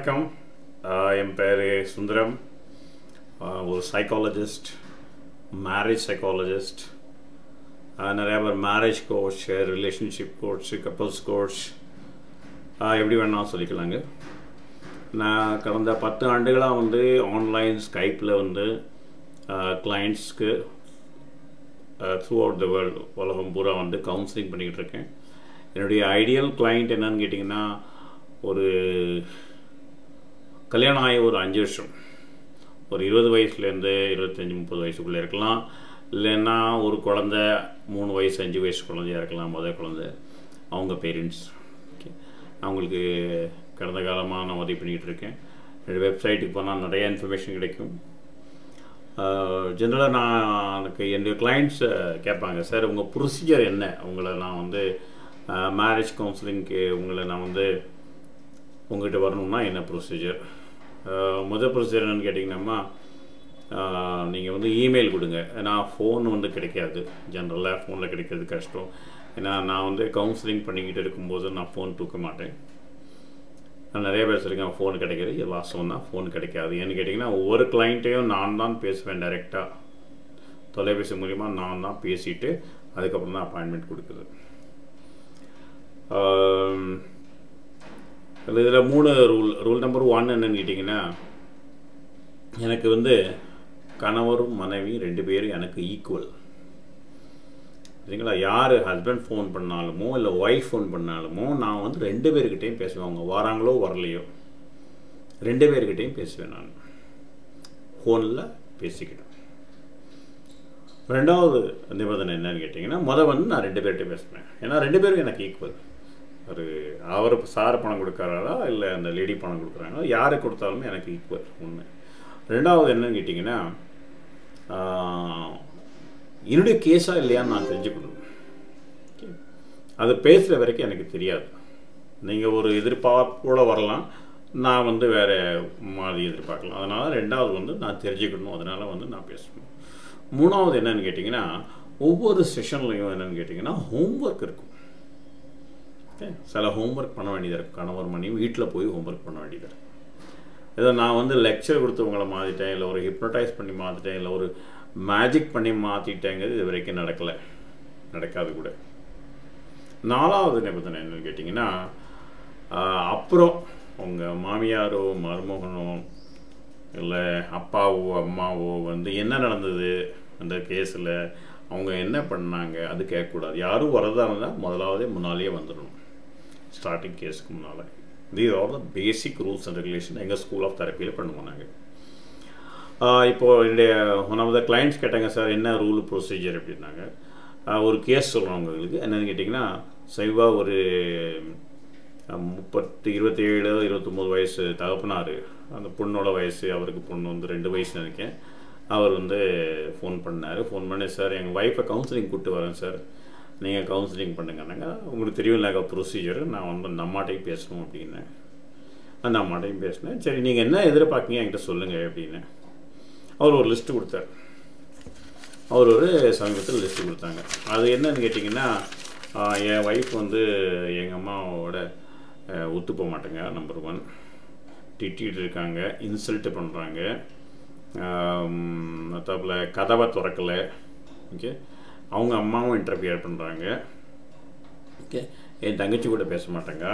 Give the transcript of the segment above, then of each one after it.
வணக்கம் ஆஹ் என் பேர் சுந்தரம் ஆஹ் ஒரு சைக்காலஜிஸ்ட் மேரேஜ் சைக்காலஜிஸ்ட் நிறையா பேர் marriage coach relationship coach couples coach எப்படி வேணாலும் சொல்லிக்கலாங்க நான் கடந்த பத்து ஆண்டுகளாக வந்து ஆன்லைன் ஸ்கைப்பில் வந்து கிளைண்ட்ஸ்க்கு த்ரூ அவுட் த வேர்ல்டு உலகம் பூரா வந்து கவுன்சிலிங் பண்ணிக்கிட்டு இருக்கேன் என்னுடைய ஐடியல் கிளைண்ட் என்னன்னு கேட்டிங்கன்னா ஒரு கல்யாணம் ஆகி ஒரு அஞ்சு வருஷம் ஒரு இருபது வயசுலேருந்து இருபத்தஞ்சி முப்பது வயசுக்குள்ளே இருக்கலாம் இல்லைன்னா ஒரு குழந்த மூணு வயசு அஞ்சு வயசு குழந்தையா இருக்கலாம் முதல் குழந்தை அவங்க பேரண்ட்ஸ் ஓகே அவங்களுக்கு கடந்த காலமாக நான் உதவி பண்ணிக்கிட்டு இருக்கேன் என்னுடைய வெப்சைட்டுக்கு போனால் நிறைய இன்ஃபர்மேஷன் கிடைக்கும் ஜென்ரலாக நான் எனக்கு என்னுடைய கிளைண்ட்ஸ் கேட்பாங்க சார் உங்கள் ப்ரொசீஜர் என்ன உங்களை நான் வந்து மேரேஜ் கவுன்சிலிங்க்கு உங்களை நான் வந்து உங்கள்கிட்ட வரணும்னா என்ன ப்ரொசீஜர் முதல் ப்ரொசீஜர் என்னென்னு கேட்டிங்கன்னா நீங்கள் வந்து இமெயில் கொடுங்க ஏன்னா ஃபோன் வந்து கிடைக்காது ஜென்ரலாக ஃபோனில் கிடைக்கிறது கஷ்டம் ஏன்னா நான் வந்து கவுன்சிலிங் பண்ணிக்கிட்டு இருக்கும்போது நான் ஃபோன் தூக்க மாட்டேன் நான் நிறைய பேர் சொல்லியிருக்கேன் ஃபோன் கிடைக்கிது இது வாஸ்தவம் தான் ஃபோன் கிடைக்காது ஏன்னு கேட்டிங்கன்னா ஒவ்வொரு கிளைண்ட்டையும் நான் தான் பேசுவேன் டைரெக்டாக தொலைபேசி மூலிமா நான் தான் பேசிட்டு அதுக்கப்புறம் தான் அப்பாயின்மெண்ட் கொடுக்குது இதில் மூணு ரூல் ரூல் நம்பர் ஒன் என்னன்னு கேட்டிங்கன்னா எனக்கு வந்து கணவரும் மனைவி ரெண்டு பேரும் எனக்கு ஈக்குவல் சரிங்களா யார் ஹஸ்பண்ட் ஃபோன் பண்ணாலுமோ இல்லை ஒய்ஃப் ஃபோன் பண்ணாலுமோ நான் வந்து ரெண்டு பேர்கிட்டையும் பேசுவேன் அவங்க வராங்களோ வரலையோ ரெண்டு பேர்கிட்டையும் பேசுவேன் நான் ஃபோனில் பேசிக்கிட்டேன் ரெண்டாவது நிபந்தனை என்னன்னு கேட்டிங்கன்னா மொதல் வந்து நான் ரெண்டு பேர்கிட்ட பேசுவேன் ஏன்னா ரெண்டு பேரும் எனக்கு ஈக்குவல் ஒரு அவர் சார் பணம் கொடுக்குறாரா இல்லை அந்த லேடி பணம் கொடுக்குறாங்களோ யாருக்கு கொடுத்தாலுமே எனக்கு ஈக்குவல் ஒன்று ரெண்டாவது என்னன்னு கேட்டிங்கன்னா என்னுடைய கேஸாக இல்லையான்னு நான் தெரிஞ்சுக்கணும் அது பேசுகிற வரைக்கும் எனக்கு தெரியாது நீங்கள் ஒரு எதிர்பார்ப்போடு வரலாம் நான் வந்து வேறு மாதிரி எதிர்பார்க்கலாம் அதனால் ரெண்டாவது வந்து நான் தெரிஞ்சுக்கணும் அதனால் வந்து நான் பேசணும் மூணாவது என்னன்னு கேட்டிங்கன்னா ஒவ்வொரு செஷன்லையும் என்னென்னு கேட்டிங்கன்னா ஹோம்ஒர்க் இருக்கும் ஓகே சில ஹோம்ஒர்க் பண்ண வேண்டியதாக இருக்கும் கணவர் மணி வீட்டில் போய் ஹோம்ஒர்க் பண்ண வேண்டியதாக இருக்கும் ஏதோ நான் வந்து லெக்சர் கொடுத்தவங்களை மாற்றிட்டேன் இல்லை ஒரு ஹிப்னடைஸ் பண்ணி மாற்றிட்டேன் இல்லை ஒரு மேஜிக் பண்ணி மாற்றிட்டேங்கிறது இது வரைக்கும் நடக்கலை நடக்காது கூட நாலாவது நிபந்தனை என்னன்னு கேட்டிங்கன்னா அப்புறம் உங்கள் மாமியாரோ மருமகனோ இல்லை அப்பாவோ அம்மாவோ வந்து என்ன நடந்தது அந்த கேஸில் அவங்க என்ன பண்ணாங்க அது கேட்கக்கூடாது யாரும் வரதா இருந்தால் முதலாவதே முன்னாலேயே வந்துடணும் ஸ்டார்டிங் கேஸுக்கு முன்னால் these are the basic rules and regulation எங்கள் ஸ்கூல் ஆஃப் தெரப்பியில் பண்ணுவோம் நாங்கள் இப்போது என்னுடைய ஒன் ஆஃப் த கிளைண்ட்ஸ் கேட்டாங்க சார் என்ன ரூல் ப்ரொசீஜர் அப்படின்னாங்க ஒரு கேஸ் சொல்கிறோம் உங்களுக்கு என்னென்னு கேட்டிங்கன்னா சைவாக ஒரு முப்பத்து இருபத்தேழு இருபத்தொம்போது வயசு தகப்பனார் அந்த பொண்ணோட வயசு அவருக்கு பொண்ணு வந்து ரெண்டு வயசு நினைக்கேன் அவர் வந்து ஃபோன் பண்ணார் ஃபோன் பண்ணி சார் எங்கள் ஒய்ஃபை கவுன்சிலிங் கூப்பிட்டு வரேன் சார் நீங்கள் கவுன்சிலிங் பண்ணுங்கன்னாங்க உங்களுக்கு தெரியும் இல்லை ப்ரொசீஜர் நான் வந்து அந்த அம்மாட்டையும் பேசணும் அப்படின்னு அந்த அம்மாட்டையும் பேசினேன் சரி நீங்கள் என்ன எதிர்பார்க்கீங்க என்கிட்ட சொல்லுங்கள் அப்படின்னு அவர் ஒரு லிஸ்ட்டு கொடுத்தார் அவர் ஒரு சமீபத்தில் லிஸ்ட்டு கொடுத்தாங்க அது என்னன்னு கேட்டிங்கன்னா என் ஒய்ஃப் வந்து எங்கள் அம்மாவோட ஒத்து போக மாட்டேங்க நம்பர் ஒன் திட்டிகிட்டு இருக்காங்க இன்சல்ட்டு பண்ணுறாங்க மற்றப்பில் கதவை திறக்கலை ஓகே அவங்க அம்மாவும் இன்டர்ஃபியர் பண்ணுறாங்க ஓகே என் தங்கச்சி கூட பேச மாட்டேங்க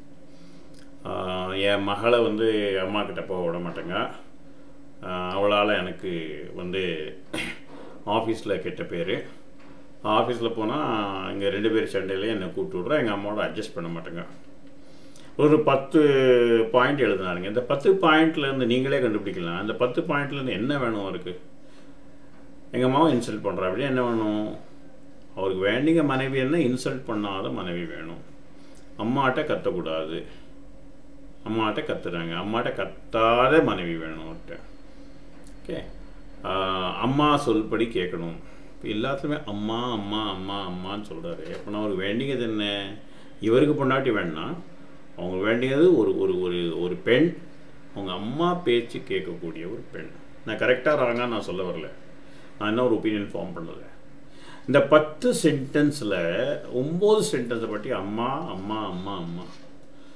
என் மகளை வந்து அம்மா கிட்ட போக விட மாட்டேங்க அவளால் எனக்கு வந்து ஆஃபீஸில் கெட்ட பேர் ஆஃபீஸில் போனால் இங்கே ரெண்டு பேர் சண்டையிலே என்னை கூப்பிட்டு விட்றேன் எங்கள் அம்மாவோட அட்ஜஸ்ட் பண்ண மாட்டேங்க ஒரு பத்து பாயிண்ட் எழுதினாருங்க இந்த பத்து பாயிண்ட்லேருந்து நீங்களே கண்டுபிடிக்கலாம் அந்த பத்து பாயிண்ட்லேருந்து என்ன வேணும் அவருக்கு எங்கள் அம்மாவை இன்சல்ட் பண்ணுறா அப்படி என்ன வேணும் அவருக்கு வேண்டிங்க மனைவி என்ன இன்சல்ட் பண்ணாத மனைவி வேணும் அம்மாட்ட கத்தக்கூடாது அம்மாட்ட கத்துறாங்க அம்மாட்ட கத்தாத மனைவி வேணும் அவர்கிட்ட ஓகே அம்மா சொல்படி கேட்கணும் இப்போ எல்லாத்துலேயுமே அம்மா அம்மா அம்மா அம்மான்னு சொல்கிறாரு அப்போ நான் அவருக்கு வேண்டியது என்ன இவருக்கு பொண்டாட்டி வேணாம் அவங்க வேண்டியது ஒரு ஒரு ஒரு ஒரு பெண் அவங்க அம்மா பேச்சு கேட்கக்கூடிய ஒரு பெண் நான் கரெக்டாக ராங்க நான் சொல்ல வரல நான் என்ன ஒரு ஒப்பீனியன் ஃபார்ம் பண்ணலை இந்த பத்து சென்டென்ஸில் ஒம்பது சென்டென்ஸை பற்றி அம்மா அம்மா அம்மா அம்மா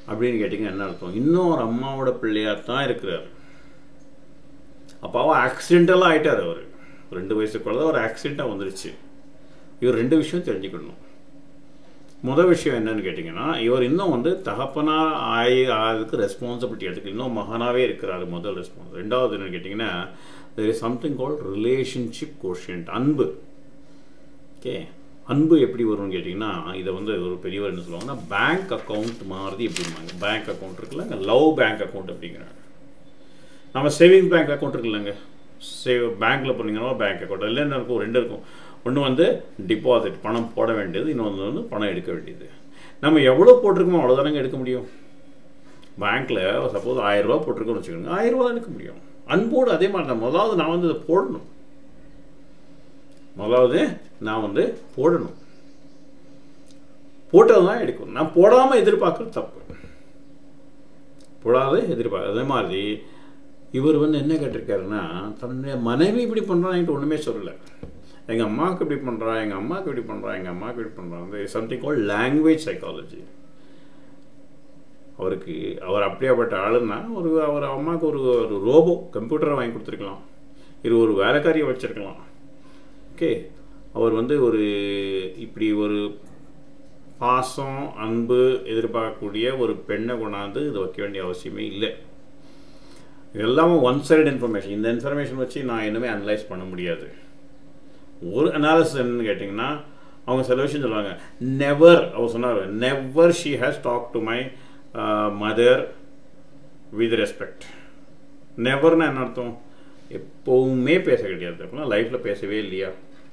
அப்படின்னு கேட்டிங்கன்னா என்ன அர்த்தம் இன்னும் ஒரு அம்மாவோட பிள்ளையாக தான் இருக்கிறார் அப்பாவும் ஆக்சிடென்டலாக ஆகிட்டார் அவர் ரெண்டு வயசு குழந்தை ஒரு ஆக்சிடெண்ட்டாக வந்துருச்சு இவர் ரெண்டு விஷயம் தெரிஞ்சுக்கணும் முதல் விஷயம் என்னன்னு கேட்டிங்கன்னா இவர் இன்னும் வந்து தகப்பனா ஆகி ஆகிறதுக்கு ரெஸ்பான்சிபிலிட்டி எடுத்துக்கு இன்னும் மகனாகவே இருக்கிறாரு முதல் ரெஸ்பான்ஸ் ரெண்டாவது என்னன்னு கேட்டிங்கன்னா there is something call relationship quotient அன்பு ஓகே அன்பு எப்படி வரும்னு கேட்டிங்கன்னா இதை வந்து ஒரு பெரியவர் என்ன சொல்லுவாங்கன்னா பேங்க் அக்கௌண்ட் மாதிரி எப்படிம்பாங்க பேங்க் அக்கௌண்ட் இருக்குல்ல லவ் பேங்க் அக்கௌண்ட் அப்படிங்கிறாங்க நம்ம சேவிங் பேங்க் அக்கௌண்ட் இருக்குல்லங்க சேவ் பேங்க்கில் போனீங்கன்னா பேங்க் அக்கௌண்ட் இல்லை என்ன இருக்கும் ரெண்டு இருக்கும் ஒன்று வந்து டிபாசிட் பணம் போட வேண்டியது இன்னொன்று வந்து பணம் எடுக்க வேண்டியது நம்ம எவ்வளோ போட்டிருக்கோமோ அவ்வளோதானங்க எடுக்க முடியும் பேங்க்கில் சப்போஸ் ஆயிரரூபா போட்டிருக்கோம்னு வச்சுக்கோங்க ஆயிரரூபா தான் எடுக்க முடியும் அன்போடு அதே மாதிரி தான் முதலாவது நான் வந்து இதை போடணும் முதலாவது நான் வந்து போடணும் போட்டது தான் எடுக்கணும் நான் போடாமல் எதிர்பார்க்குறது தப்பு போடாத எதிர்பார்க்க அதே மாதிரி இவர் வந்து என்ன கேட்டிருக்காருன்னா தன்னுடைய மனைவி இப்படி பண்ணுறான்ட்டு ஒன்றுமே சொல்லலை எங்கள் அம்மாவுக்கு இப்படி பண்ணுறா எங்கள் அம்மாவுக்கு இப்படி பண்ணுறா எங்கள் அம்மாவுக்கு இப்படி பண்ணுறா வந்து சம்திங் கால் லாங்குவேஜ் சைக்காலஜி அவருக்கு அவர் அப்படியாப்பட்ட ஆளுன்னா ஒரு அவர் அம்மாவுக்கு ஒரு ஒரு ரோபோ கம்ப்யூட்டரை வாங்கி கொடுத்துருக்கலாம் இது ஒரு வேலைக்காரியை வச்சுருக்கலாம் ஓகே அவர் வந்து ஒரு இப்படி ஒரு பாசம் அன்பு எதிர்பார்க்கக்கூடிய ஒரு பெண்ணை கொண்டாந்து இதை வைக்க வேண்டிய அவசியமே இல்லை எல்லாமே ஒன் சைடு இன்ஃபர்மேஷன் இந்த இன்ஃபர்மேஷன் வச்சு நான் இன்னுமே அனலைஸ் பண்ண முடியாது ஒரு அனாலிசிஸ் என்னன்னு கேட்டிங்கன்னா அவங்க சில விஷயம் சொல்லுவாங்க நெவர் அவர் சொன்னார் never she has talk to my mother with respect நெவர்னா என்ன அர்த்தம் எப்போவுமே பேச கிடையாது அப்படின்னா லைஃப்பில் பேசவே இல்லையா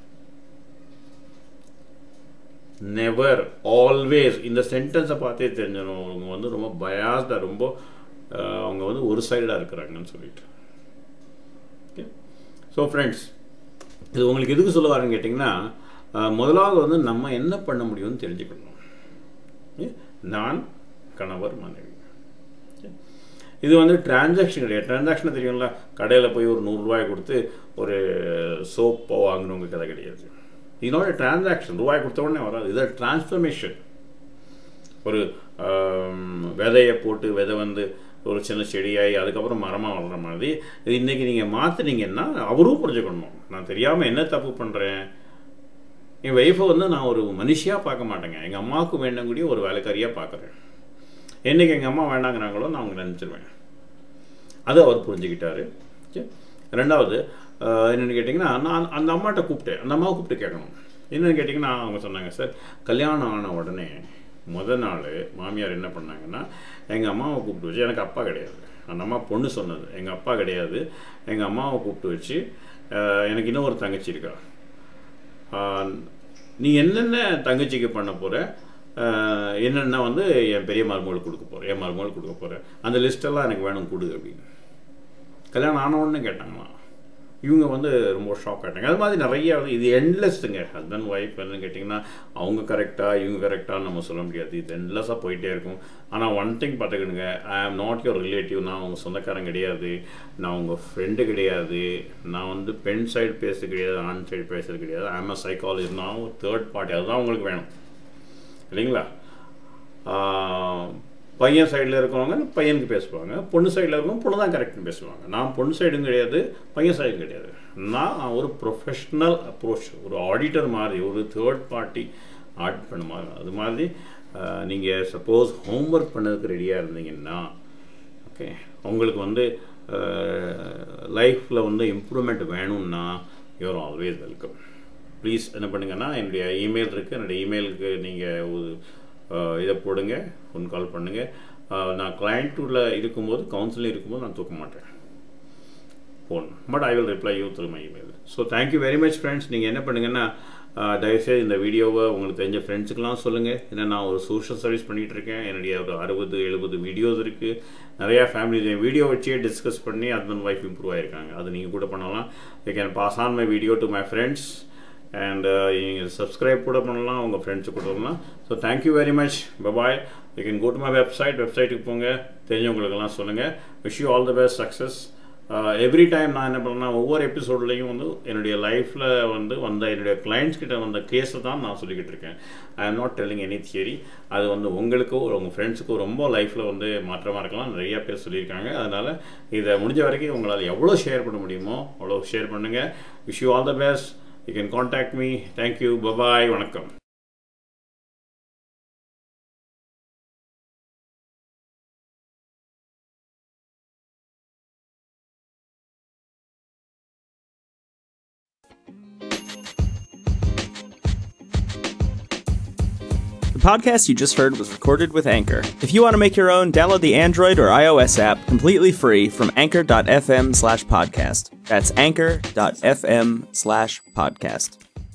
நெவர் ஆல்வேஸ் இந்த சென்டென்ஸை பார்த்தே தெரிஞ்சிடும் அவங்க வந்து ரொம்ப பயாஸ்டாக ரொம்ப அவங்க வந்து ஒரு சைடாக இருக்கிறாங்கன்னு சொல்லிட்டு ஓகே ஸோ ஃப்ரெண்ட்ஸ் இது உங்களுக்கு எதுக்கு சொல்ல வரேன்னு கேட்டிங்கன்னா முதலாவது வந்து நம்ம என்ன பண்ண முடியும்னு தெரிஞ்சுக்கணும் நான் கணவர் மனைவி இது வந்து டிரான்சாக்ஷன் கிடையாது டிரான்சாக்ஷன் தெரியும்ல கடையில் போய் ஒரு நூறுரூவாய் கொடுத்து ஒரு சோப்போ வாங்கினவங்க கதை கிடையாது இதனோட டிரான்சாக்ஷன் ரூபாய் கொடுத்த உடனே வராது இது டிரான்ஸ்ஃபர்மேஷன் ஒரு விதையை போட்டு விதை வந்து ஒரு சின்ன செடியாகி அதுக்கப்புறம் மரமாக வளர்கிற மாதிரி இது இன்றைக்கி நீங்கள் மாற்றினீங்கன்னா அவரும் புரிஞ்சுக்கணும் நான் தெரியாமல் என்ன தப்பு பண்ணுறேன் என் ஒய்ஃபை வந்து நான் ஒரு மனுஷியாக பார்க்க மாட்டேங்க எங்கள் அம்மாவுக்கு வேண்டக்கூடிய ஒரு வேலைக்காரியாக பார்க்குறேன் என்றைக்கு எங்கள் அம்மா வேண்டாங்கிறாங்களோ நான் அவங்க நினச்சிருவேன் அது அவர் புரிஞ்சுக்கிட்டாரு ரெண்டாவது என்னென்னு கேட்டிங்கன்னா நான் அந்த அம்மாட்ட கூப்பிட்டேன் அந்த அம்மாவை கூப்பிட்டு கேட்கணும் என்னென்னு கேட்டிங்கன்னா அவங்க சொன்னாங்க சார் கல்யாணம் ஆன உடனே முத நாள் மாமியார் என்ன பண்ணாங்கன்னா எங்கள் அம்மாவை கூப்பிட்டு வச்சு எனக்கு அப்பா கிடையாது அந்த அம்மா பொண்ணு சொன்னது எங்கள் அப்பா கிடையாது எங்கள் அம்மாவை கூப்பிட்டு வச்சு எனக்கு இன்னும் ஒரு தங்கச்சி இருக்கா நீ என்னென்ன தங்கச்சிக்கு பண்ண போகிற என்னென்ன வந்து என் பெரிய மருமகளுக்கு கொடுக்க போகிறேன் என் மருமகளுக்கு கொடுக்க போகிறேன் அந்த லிஸ்ட்டெல்லாம் எனக்கு வேணும் கொடு அப்படின்னு கல்யாணம் ஆனவுடனே கேட்டாங்களாம் இவங்க வந்து ரொம்ப ஷாக் ஆகிட்டாங்க அது மாதிரி நிறைய இது எண்ட்லெஸ்ஸுங்க ஹஸ்பண்ட் ஒய்ஃப் என்னன்னு கேட்டிங்கன்னா அவங்க கரெக்டாக இவங்க கரெக்டாக நம்ம சொல்ல முடியாது இது எண்ட்லெஸ்ஸாக போயிட்டே இருக்கும் ஆனால் one thing பார்த்துக்கணுங்க I am not your relative நான் உங்கள் சொந்தக்காரன் கிடையாது நான் உங்கள் ஃப்ரெண்டு கிடையாது நான் வந்து பெண் சைடு பேசுறது கிடையாது ஆண் சைடு பேசுறது கிடையாது ஐ ஆம் அ சைக்காலஜி நான் ஒரு தேர்ட் பார்ட்டி அதுதான் உங்களுக்கு வேணும் இல்லைங்களா பையன் சைடில் இருக்கிறவங்க பையனுக்கு பேசுவாங்க பொண்ணு சைடில் இருக்கவங்க பொண்ணு தான் கரெக்ட்னு பேசுவாங்க நான் பொண்ணு சைடும் கிடையாது பையன் சைடும் கிடையாது நான் ஒரு ப்ரொஃபஷ்னல் அப்ரோச் ஒரு ஆடிட்டர் மாதிரி ஒரு தேர்ட் பார்ட்டி ஆடிட் பண்ண மாதிரி அது மாதிரி நீங்கள் சப்போஸ் ஹோம்ஒர்க் பண்ணதுக்கு ரெடியாக இருந்தீங்கன்னா ஓகே உங்களுக்கு வந்து லைஃப்பில் வந்து இம்ப்ரூவ்மெண்ட் வேணும்னா யூஆர் ஆல்வேஸ் வெல்கம் ப்ளீஸ் என்ன பண்ணுங்கன்னா என்னுடைய இமெயில் இருக்குது என்னுடைய இமெயிலுக்கு நீங்கள் ஒரு இதை போடுங்க ஃபோன் கால் பண்ணுங்கள் நான் கிளைண்ட்டில் இருக்கும்போது கவுன்சிலிங் இருக்கும்போது நான் தூக்க மாட்டேன் phone but I will reply you through my email so thank you very much friends நீங்கள் என்ன பண்ணுங்கன்னா தயவுசெய்து இந்த வீடியோவை உங்களுக்கு தெரிஞ்ச ஃப்ரெண்ட்ஸுக்கெலாம் சொல்லுங்கள் ஏன்னா நான் ஒரு சோஷியல் சர்வீஸ் பண்ணிகிட்டு இருக்கேன் என்னுடைய ஒரு அறுபது எழுபது வீடியோஸ் இருக்குது நிறையா ஃபேமிலி வீடியோ வச்சே டிஸ்கஸ் பண்ணி ஹஸ்பண்ட் ஒய்ஃப் இம்ப்ரூவ் ஆகிருக்காங்க அது நீங்கள் கூட பண்ணலாம் you can pass on my video to my friends and நீங்கள் சப்ஸ்கிரைப் கூட பண்ணலாம் உங்கள் ஃப்ரெண்ட்ஸு கூட பண்ணலாம் so thank you very much bye bye you can go to my website வெப்சைட்டுக்கு போங்க தெரிஞ்சவங்களுக்கெல்லாம் சொல்லுங்கள் wish you all the best success every time நான் என்ன பண்ணேன்னா ஒவ்வொரு எபிசோட்லேயும் வந்து என்னுடைய லைஃப்பில் வந்து வந்த என்னுடைய கிளைண்ட்ஸ் கிட்ட வந்த கேஸை தான் நான் சொல்லிக்கிட்டு இருக்கேன் I am not telling any theory அது வந்து உங்களுக்கோ உங்கள் ஃப்ரெண்ட்ஸுக்கோ ரொம்ப லைஃப்பில் வந்து மாற்றமாக இருக்கலாம் நிறையா பேர் சொல்லியிருக்காங்க அதனால் இதை முடிஞ்ச வரைக்கும் உங்களால் எவ்வளோ ஷேர் பண்ண முடியுமோ அவ்வளோ ஷேர் பண்ணுங்கள் wish you all the best you can contact me thank you bye bye வணக்கம் The podcast you just heard was recorded with Anchor. If you want to make your own, download the Android or iOS app completely free from anchor.fm slash podcast. That's anchor.fm slash podcast.